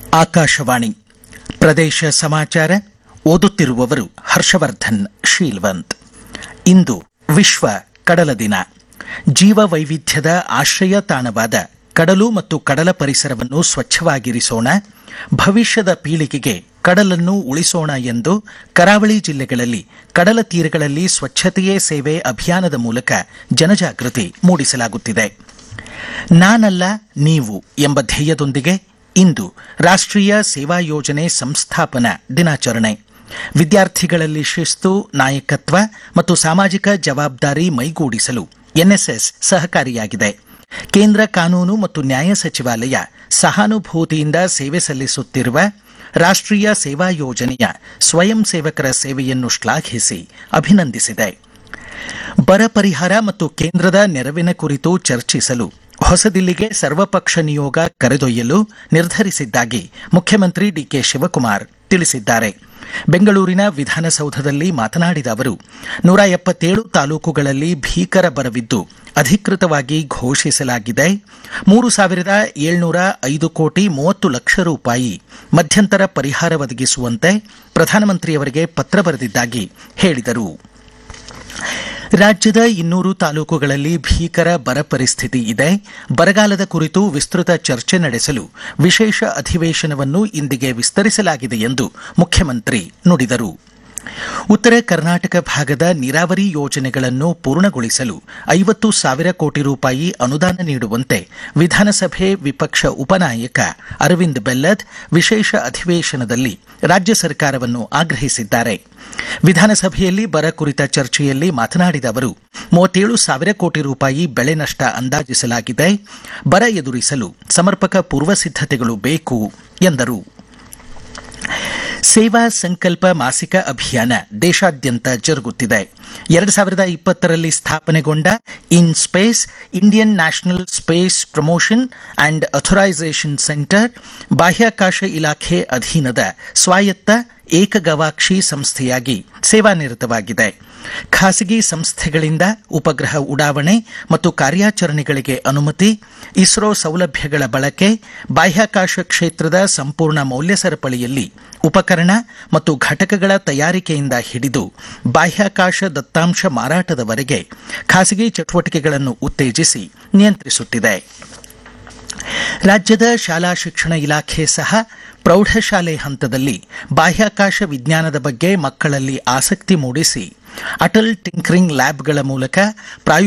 ಆಕಾಶವಾಣಿ ಪ್ರದೇಶ ಸಮಾಚಾರ ಓದುತ್ತಿರುವವರು ಹರ್ಷವರ್ಧನ್ ಶೀಲ್ವಂತ್ ಇಂದು ವಿಶ್ವ ಕಡಲ ದಿನ ಜೀವ ವೈವಿಧ್ಯದ ಆಶ್ರಯ ತಾಣವಾದ ಕಡಲು ಮತ್ತು ಕಡಲ ಪರಿಸರವನ್ನು ಸ್ವಚ್ಛವಾಗಿರಿಸೋಣ ಭವಿಷ್ಯದ ಪೀಳಿಗೆಗೆ ಕಡಲನ್ನು ಉಳಿಸೋಣ ಎಂದು ಕರಾವಳಿ ಜಿಲ್ಲೆಗಳಲ್ಲಿ ಕಡಲ ತೀರಗಳಲ್ಲಿ ಸ್ವಚ್ಛತೆಯೇ ಸೇವೆ ಅಭಿಯಾನದ ಮೂಲಕ ಜನಜಾಗೃತಿ ಮೂಡಿಸಲಾಗುತ್ತಿದೆ ನಾನಲ್ಲ ನೀವು ಎಂಬ ಧ್ಯೇಯದೊಂದಿಗೆ ಇಂದು ರಾಷ್ಟ್ರೀಯ ಸೇವಾ ಯೋಜನೆ ಸಂಸ್ಥಾಪನಾ ದಿನಾಚರಣೆ ವಿದ್ಯಾರ್ಥಿಗಳಲ್ಲಿ ಶಿಸ್ತು ನಾಯಕತ್ವ ಮತ್ತು ಸಾಮಾಜಿಕ ಜವಾಬ್ದಾರಿ ಮೈಗೂಡಿಸಲು ಎನ್ಎಸ್ಎಸ್ ಸಹಕಾರಿಯಾಗಿದೆ ಕೇಂದ್ರ ಕಾನೂನು ಮತ್ತು ನ್ಯಾಯ ಸಚಿವಾಲಯ ಸಹಾನುಭೂತಿಯಿಂದ ಸೇವೆ ಸಲ್ಲಿಸುತ್ತಿರುವ ರಾಷ್ಟ್ರೀಯ ಸೇವಾ ಯೋಜನೆಯ ಸ್ವಯಂ ಸೇವಕರ ಸೇವೆಯನ್ನು ಶ್ಲಾಘಿಸಿ ಅಭಿನಂದಿಸಿದೆ ಬರ ಪರಿಹಾರ ಮತ್ತು ಕೇಂದ್ರದ ನೆರವಿನ ಕುರಿತು ಚರ್ಚಿಸಲು ಹೊಸದಿಲ್ಲಿಗೆ ಸರ್ವಪಕ್ಷ ನಿಯೋಗ ಕರೆದೊಯ್ಯಲು ನಿರ್ಧರಿಸಿದ್ದಾಗಿ ಮುಖ್ಯಮಂತ್ರಿ ಡಿಕೆ ಶಿವಕುಮಾರ್ ತಿಳಿಸಿದ್ದಾರೆ ಬೆಂಗಳೂರಿನ ವಿಧಾನಸೌಧದಲ್ಲಿ ಮಾತನಾಡಿದ ಅವರು ನೂರ ಎಪ್ಪತ್ತೇಳು ತಾಲೂಕುಗಳಲ್ಲಿ ಭೀಕರ ಬರವಿದ್ದು ಅಧಿಕೃತವಾಗಿ ಘೋಷಿಸಲಾಗಿದೆ ಮೂರು ಸಾವಿರದ ಏಳ್ನೂರ ಐದು ಕೋಟಿ ಮೂವತ್ತು ಲಕ್ಷ ರೂಪಾಯಿ ಮಧ್ಯಂತರ ಪರಿಹಾರ ಒದಗಿಸುವಂತೆ ಪ್ರಧಾನಮಂತ್ರಿಯವರಿಗೆ ಪತ್ರ ಬರೆದಿದ್ದಾಗಿ ಹೇಳಿದರು ರಾಜ್ಯದ ಇನ್ನೂರು ತಾಲೂಕುಗಳಲ್ಲಿ ಭೀಕರ ಬರ ಪರಿಸ್ಥಿತಿ ಇದೆ ಬರಗಾಲದ ಕುರಿತು ವಿಸ್ತೃತ ಚರ್ಚೆ ನಡೆಸಲು ವಿಶೇಷ ಅಧಿವೇಶನವನ್ನು ಇಂದಿಗೆ ವಿಸ್ತರಿಸಲಾಗಿದೆ ಎಂದು ಮುಖ್ಯಮಂತ್ರಿ ನುಡಿದರು ಉತ್ತರ ಕರ್ನಾಟಕ ಭಾಗದ ನೀರಾವರಿ ಯೋಜನೆಗಳನ್ನು ಪೂರ್ಣಗೊಳಿಸಲು ಐವತ್ತು ಸಾವಿರ ಕೋಟಿ ರೂಪಾಯಿ ಅನುದಾನ ನೀಡುವಂತೆ ವಿಧಾನಸಭೆ ವಿಪಕ್ಷ ಉಪನಾಯಕ ಅರವಿಂದ್ ಬೆಲ್ಲದ್ ವಿಶೇಷ ಅಧಿವೇಶನದಲ್ಲಿ ರಾಜ್ಯ ಸರ್ಕಾರವನ್ನು ಆಗ್ರಹಿಸಿದ್ದಾರೆ ವಿಧಾನಸಭೆಯಲ್ಲಿ ಬರ ಕುರಿತ ಚರ್ಚೆಯಲ್ಲಿ ಮಾತನಾಡಿದ ಅವರು ಮೂವತ್ತೇಳು ಸಾವಿರ ಕೋಟಿ ರೂಪಾಯಿ ಬೆಳೆ ನಷ್ಟ ಅಂದಾಜಿಸಲಾಗಿದೆ ಬರ ಎದುರಿಸಲು ಸಮರ್ಪಕ ಪೂರ್ವ ಸಿದ್ಧತೆಗಳು ಬೇಕು ಎಂದರು ಸೇವಾ ಸಂಕಲ್ಪ ಮಾಸಿಕ ಅಭಿಯಾನ ದೇಶಾದ್ಯಂತ ಜರುಗುತ್ತಿದೆ ಎರಡು ಸಾವಿರದ ಇಪ್ಪತ್ತರಲ್ಲಿ ಸ್ಥಾಪನೆಗೊಂಡ in space Indian national space promotion and authorisation centre ಬಾಹ್ಯಾಕಾಶ ಇಲಾಖೆ ಅಧೀನದ ಸ್ವಾಯತ್ತ ಏಕಗವಾಕ್ಷಿ ಸಂಸ್ಥೆಯಾಗಿ ಸೇವಾನಿರತವಾಗಿದೆ ಖಾಸಗಿ ಸಂಸ್ಥೆಗಳಿಂದ ಉಪಗ್ರಹ ಉಡಾವಣೆ ಮತ್ತು ಕಾರ್ಯಾಚರಣೆಗಳಿಗೆ ಅನುಮತಿ ಇಸ್ರೋ ಸೌಲಭ್ಯಗಳ ಬಳಕೆ ಬಾಹ್ಯಾಕಾಶ ಕ್ಷೇತ್ರದ ಸಂಪೂರ್ಣ ಮೌಲ್ಯ ಸರಪಳಿಯಲ್ಲಿ ಉಪಕರಣ ಮತ್ತು ಘಟಕಗಳ ತಯಾರಿಕೆಯಿಂದ ಹಿಡಿದು ಬಾಹ್ಯಾಕಾಶ ದತ್ತಾಂಶ ಮಾರಾಟದವರೆಗೆ ಖಾಸಗಿ ಚಟುವಟಿಕೆಗಳನ್ನು ಉತ್ತೇಜಿಸಿ ನಿಯಂತ್ರಿಸುತ್ತಿದೆ ರಾಜ್ಯದ ಶಾಲಾ ಶಿಕ್ಷಣ ಇಲಾಖೆ ಸಹ ಪ್ರೌಢಶಾಲೆ ಹಂತದಲ್ಲಿ ಬಾಹ್ಯಾಕಾಶ ವಿಜ್ಞಾನದ ಬಗ್ಗೆ ಮಕ್ಕಳಲ್ಲಿ ಆಸಕ್ತಿ ಮೂಡಿಸಿ ಅಟಲ್ ಟಿಂಕರಿಂಗ್ ಲ್ಯಾಬ್ಗಳ ಮೂಲಕ ಪ್ರಾಯೋಗಿಕ